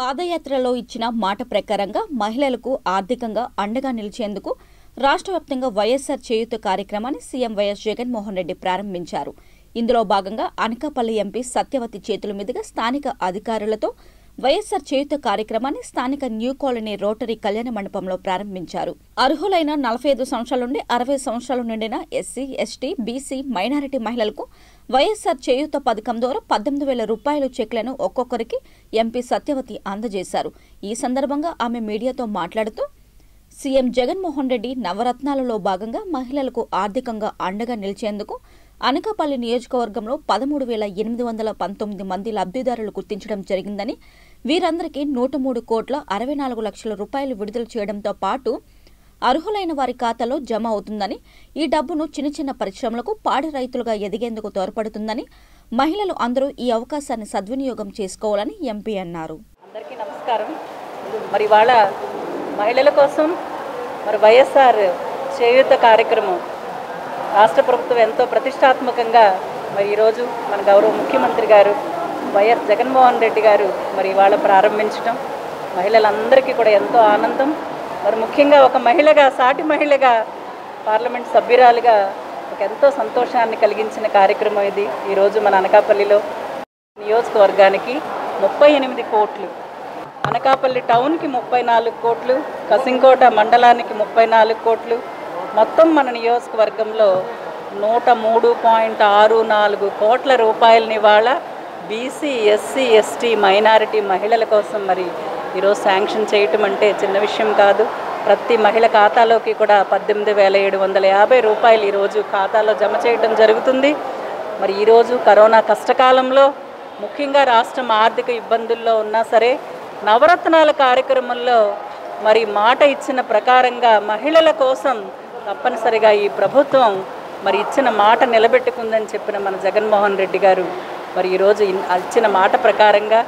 పాదయాత్రలో ఇచ్చిన మాట ప్రకారంగా మహిళలకు ఆర్థికంగా అండగా నిలిచేందుకు రాష్ట్ర వ్యాప్తంగా వైఎస్సార్ చేయూత కార్యక్రమాన్ని సీఎం వైఎస్ జగన్మోహన్ రెడ్డి ప్రారంభించారు ఇందులో భాగంగా అనకాపల్లి ఎంపీ సత్యవతి చేతుల మీదుగా స్థానిక అధికారులతో వైఎస్సార్ చేయూత కార్యక్రమాన్ని స్థానిక న్యూ కాలనీ రోటరీ కళ్యాణ మండపంలో ప్రారంభించారు అర్హులైన నలభై ఐదు సంవత్సరాల నుండి అరవై సంవత్సరాలు నిండిన ఎస్సీ ఎస్టీ బీసీ మైనారిటీ మహిళలకు వైఎస్సార్ చేయూత పథకం ద్వారా పద్దెనిమిది వేల రూపాయల చెక్లను ఒక్కొక్కరికి ఎంపీ సత్యవతి అందజేశారు ఈ సందర్భంగా ఆమె మీడియాతో మాట్లాడుతూ సీఎం జగన్మోహన్ రెడ్డి నవరత్నాలలో భాగంగా మహిళలకు ఆర్థికంగా అండగా నిలిచేందుకు అనకాపల్లి నియోజకవర్గంలో పదమూడు వేల ఎనిమిది వందల పంతొమ్మిది మంది లబ్ధిదారులు గుర్తించడం జరిగిందని వీరందరికీ నూట మూడు కోట్ల అరవై నాలుగు లక్షల రూపాయలు విడుదల చేయడంతో పాటు అర్హులైన వారి ఖాతాలో జమ అవుతుందని ఈ డబ్బును చిన్న చిన్న పరిశ్రమలకు పాడి రైతులుగా ఎదిగేందుకు తోడ్పడుతుందని మహిళలు అందరూ ఈ అవకాశాన్ని సద్వినియోగం చేసుకోవాలని ఎంపీ అన్నారు అందరికీ నమస్కారం మరి ఇవాళ మహిళల కోసం మరి వైఎస్ఆర్ చేయూత కార్యక్రమం రాష్ట్ర ప్రభుత్వం ఎంతో ప్రతిష్టాత్మకంగా మరి ఈరోజు మన గౌరవ ముఖ్యమంత్రి గారు వైఎస్ జగన్మోహన్ రెడ్డి గారు మరి ఇవాళ ప్రారంభించడం మహిళలందరికీ కూడా ఎంతో ఆనందం మరి ముఖ్యంగా ఒక మహిళగా సాటి మహిళగా పార్లమెంట్ సభ్యురాలుగా ఒక ఎంతో సంతోషాన్ని కలిగించిన కార్యక్రమం ఇది ఈరోజు మన అనకాపల్లిలో నియోజకవర్గానికి ముప్పై ఎనిమిది కోట్లు అనకాపల్లి టౌన్కి ముప్పై నాలుగు కోట్లు కసింకోట మండలానికి ముప్పై నాలుగు కోట్లు మొత్తం మన నియోజకవర్గంలో నూట మూడు పాయింట్ ఆరు నాలుగు కోట్ల రూపాయలని ఇవాళ బీసీ ఎస్సీ ఎస్టీ మైనారిటీ మహిళల కోసం మరి ఈరోజు శాంక్షన్ చేయటం అంటే చిన్న విషయం కాదు ప్రతి మహిళ ఖాతాలోకి కూడా పద్దెనిమిది వేల ఏడు వందల యాభై రూపాయలు ఈరోజు ఖాతాలో జమ చేయడం జరుగుతుంది మరి ఈరోజు కరోనా కష్టకాలంలో ముఖ్యంగా రాష్ట్రం ఆర్థిక ఇబ్బందుల్లో ఉన్నా సరే నవరత్నాల కార్యక్రమంలో మరి మాట ఇచ్చిన ప్రకారంగా మహిళల కోసం తప్పనిసరిగా ఈ ప్రభుత్వం మరి ఇచ్చిన మాట నిలబెట్టుకుందని చెప్పిన మన జగన్మోహన్ రెడ్డి గారు మరి ఈరోజు ఇన్- ఇచ్చిన మాట ప్రకారంగా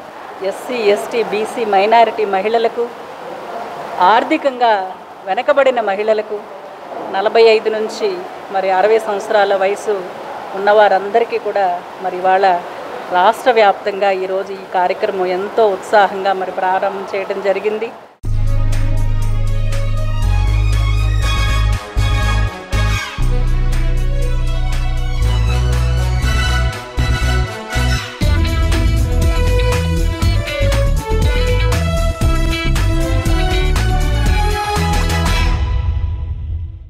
ఎస్సీ ఎస్టీ బీసీ మైనారిటీ మహిళలకు ఆర్థికంగా వెనకబడిన మహిళలకు నలభై ఐదు నుంచి మరి అరవై సంవత్సరాల వయసు ఉన్నవారందరికీ కూడా మరి ఇవాళ రాష్ట్ర వ్యాప్తంగా ఈరోజు ఈ కార్యక్రమం ఎంతో ఉత్సాహంగా మరి ప్రారంభం చేయడం జరిగింది